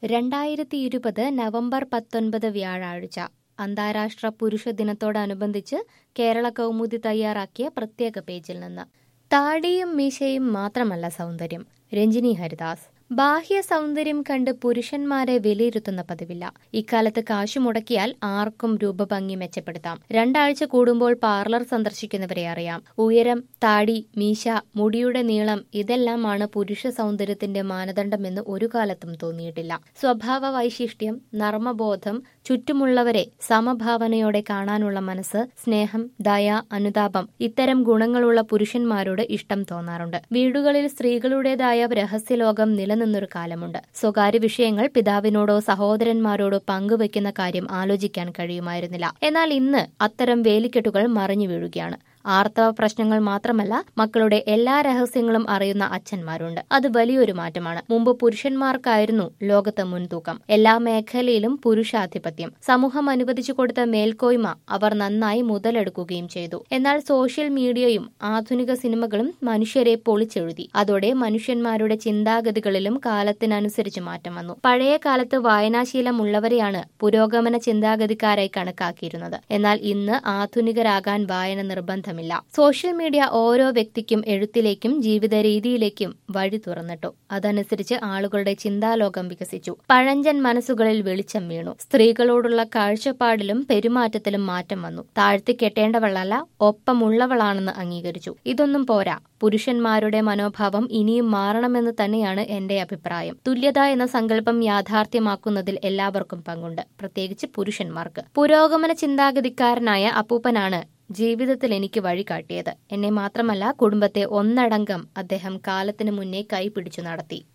രണ്ടായിരത്തി ഇരുപത് നവംബർ പത്തൊൻപത് വ്യാഴാഴ്ച അന്താരാഷ്ട്ര പുരുഷ ദിനത്തോടനുബന്ധിച്ച് കേരള കൗമുദി തയ്യാറാക്കിയ പ്രത്യേക പേജിൽ നിന്ന് താടിയും മീശയും മാത്രമല്ല സൗന്ദര്യം രഞ്ജിനി ഹരിദാസ് ബാഹ്യ സൗന്ദര്യം കണ്ട് പുരുഷന്മാരെ വിലയിരുത്തുന്ന പതിവില്ല ഇക്കാലത്ത് കാശു മുടക്കിയാൽ ആർക്കും രൂപഭംഗി മെച്ചപ്പെടുത്താം രണ്ടാഴ്ച കൂടുമ്പോൾ പാർലർ സന്ദർശിക്കുന്നവരെ അറിയാം ഉയരം താടി മീശ മുടിയുടെ നീളം ഇതെല്ലാമാണ് പുരുഷ സൗന്ദര്യത്തിന്റെ മാനദണ്ഡമെന്ന് ഒരു കാലത്തും തോന്നിയിട്ടില്ല സ്വഭാവ വൈശിഷ്ട്യം നർമ്മബോധം ചുറ്റുമുള്ളവരെ സമഭാവനയോടെ കാണാനുള്ള മനസ്സ് സ്നേഹം ദയ അനുതാപം ഇത്തരം ഗുണങ്ങളുള്ള പുരുഷന്മാരോട് ഇഷ്ടം തോന്നാറുണ്ട് വീടുകളിൽ സ്ത്രീകളുടേതായ രഹസ്യലോകം നിലനിന്നൊരു കാലമുണ്ട് സ്വകാര്യ വിഷയങ്ങൾ പിതാവിനോടോ സഹോദരന്മാരോടോ പങ്കുവയ്ക്കുന്ന കാര്യം ആലോചിക്കാൻ കഴിയുമായിരുന്നില്ല എന്നാൽ ഇന്ന് അത്തരം വേലിക്കെട്ടുകൾ മറിഞ്ഞു വീഴുകയാണ് ആർത്തവ പ്രശ്നങ്ങൾ മാത്രമല്ല മക്കളുടെ എല്ലാ രഹസ്യങ്ങളും അറിയുന്ന അച്ഛന്മാരുണ്ട് അത് വലിയൊരു മാറ്റമാണ് മുമ്പ് പുരുഷന്മാർക്കായിരുന്നു ലോകത്ത് മുൻതൂക്കം എല്ലാ മേഖലയിലും പുരുഷാധിപത്യം സമൂഹം അനുവദിച്ചു കൊടുത്ത മേൽക്കോയ്മ അവർ നന്നായി മുതലെടുക്കുകയും ചെയ്തു എന്നാൽ സോഷ്യൽ മീഡിയയും ആധുനിക സിനിമകളും മനുഷ്യരെ പൊളിച്ചെഴുതി അതോടെ മനുഷ്യന്മാരുടെ ചിന്താഗതികളിലും കാലത്തിനനുസരിച്ച് മാറ്റം വന്നു പഴയ കാലത്ത് വായനാശീലമുള്ളവരെയാണ് പുരോഗമന ചിന്താഗതിക്കാരായി കണക്കാക്കിയിരുന്നത് എന്നാൽ ഇന്ന് ആധുനികരാകാൻ വായന നിർബന്ധം ബന്ധമില്ല സോഷ്യൽ മീഡിയ ഓരോ വ്യക്തിക്കും എഴുത്തിലേക്കും ജീവിത രീതിയിലേക്കും വഴി തുറന്നിട്ടു അതനുസരിച്ച് ആളുകളുടെ ചിന്താലോകം വികസിച്ചു പഴഞ്ചൻ മനസ്സുകളിൽ വെളിച്ചം വീണു സ്ത്രീകളോടുള്ള കാഴ്ചപ്പാടിലും പെരുമാറ്റത്തിലും മാറ്റം വന്നു താഴ്ത്തി കെട്ടേണ്ടവളല്ല ഒപ്പമുള്ളവളാണെന്ന് അംഗീകരിച്ചു ഇതൊന്നും പോരാ പുരുഷന്മാരുടെ മനോഭാവം ഇനിയും മാറണമെന്ന് തന്നെയാണ് എന്റെ അഭിപ്രായം തുല്യത എന്ന സങ്കല്പം യാഥാർത്ഥ്യമാക്കുന്നതിൽ എല്ലാവർക്കും പങ്കുണ്ട് പ്രത്യേകിച്ച് പുരുഷന്മാർക്ക് പുരോഗമന ചിന്താഗതിക്കാരനായ അപ്പൂപ്പനാണ് ജീവിതത്തിൽ എനിക്ക് വഴി കാട്ടിയത് എന്നെ മാത്രമല്ല കുടുംബത്തെ ഒന്നടങ്കം അദ്ദേഹം കാലത്തിനു മുന്നേ കൈപിടിച്ചു നടത്തി